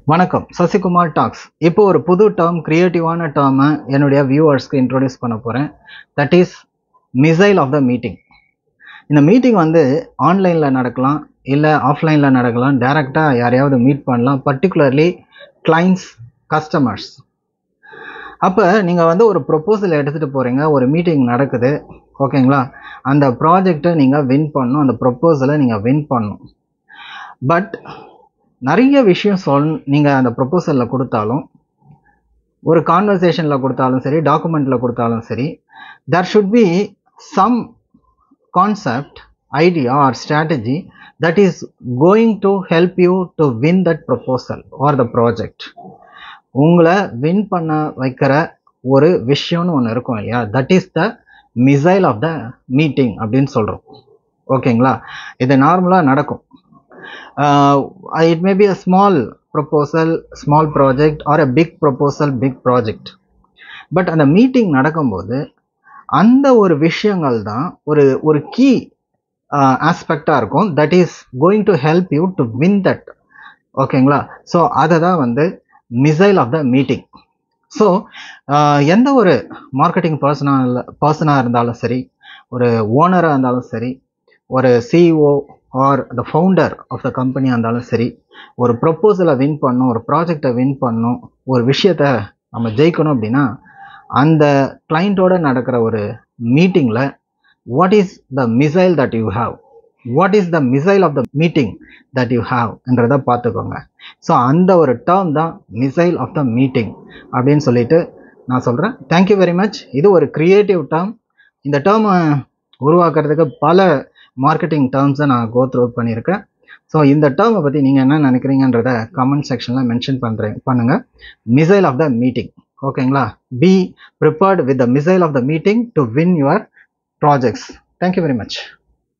வணக்கம் சசிகுமார் டாக்ஸ் இப்போ ஒரு புது டேர்ம் கிரியேட்டிவான டேர்மை என்னுடைய வியூவர்ஸ்க்கு இன்ட்ரோடியூஸ் பண்ண போகிறேன் that is missile of the meeting இந்த மீட்டிங் வந்து ஆன்லைனில் நடக்கலாம் இல்லை ஆஃப்லைனில் நடக்கலாம் டைரெக்டாக யாரையாவது மீட் பண்ணலாம் பர்டிகுலர்லி கிளைண்ட்ஸ் கஸ்டமர்ஸ் அப்போ நீங்கள் வந்து ஒரு ப்ரொப்போசல் எடுத்துகிட்டு போகிறீங்க ஒரு மீட்டிங் நடக்குது ஓகேங்களா அந்த ப்ராஜெக்டை நீங்கள் வின் பண்ணணும் அந்த ப்ரொப்போசலை நீங்கள் வின் பண்ணணும் பட் நிறைய விஷயம் சொல் நீங்கள் அந்த ப்ரொப்போசலில் கொடுத்தாலும் ஒரு கான்வர்சேஷனில் கொடுத்தாலும் சரி டாக்குமெண்ட்டில் கொடுத்தாலும் சரி there should be some concept idea or strategy that is going to help you to win that proposal or the project உங்களை வின் பண்ண வைக்கிற ஒரு விஷயம்னு ஒன்று இருக்கும் இல்லையா that is the missile of the meeting அப்படின்னு சொல்கிறோம் ஓகேங்களா இது நார்மலாக நடக்கும் it may be a small proposal small project or a big proposal big project but அந்த மீட்டிங் நடக்கும்போது அந்த ஒரு விஷயங்கள் தான் ஒரு ஒரு கீ ஆஸ்பெக்டாக இருக்கும் that is going to help you to win that ஓகேங்களா ஸோ அதை தான் வந்து missile of the meeting so எந்த ஒரு மார்க்கெட்டிங் பர்சனாக பர்சனாக இருந்தாலும் சரி ஒரு ஓனராக இருந்தாலும் சரி ஒரு CEO or the founder of the கம்பெனியாக இருந்தாலும் சரி ஒரு ப்ரொப்போசலை வின் பண்ணணும் ஒரு ப்ராஜெக்டை வின் பண்ணணும் ஒரு விஷயத்த நம்ம ஜெயிக்கணும் அப்படின்னா அந்த கிளைண்ட்டோட நடக்கிற ஒரு மீட்டிங்கில் what is the missile that you have what is the missile of the meeting that you ஹாவ்ன்றதை பார்த்துக்கோங்க ஸோ அந்த ஒரு டேர்ம் தான் மிசைல் ஆஃப் த மீட்டிங் அப்படின்னு சொல்லிட்டு நான் சொல்கிறேன் தேங்க்யூ வெரி மச் இது ஒரு க்ரியேட்டிவ் டேர்ம் இந்த டேர்மை உருவாக்குறதுக்கு பல மார்க்கெட்டிங் டேர்ம்ஸை நான் கோ த்ரூ பண்ணியிருக்கேன் ஸோ இந்த டேர்மை பற்றி நீங்கள் என்ன நினைக்கிறீங்கன்றத கமெண்ட் செக்ஷனில் மென்ஷன் பண்ணுறேன் பண்ணுங்கள் மிசைல் ஆஃப் த மீட்டிங் ஓகேங்களா be prepared with the missile of the meeting to win your projects thank you very much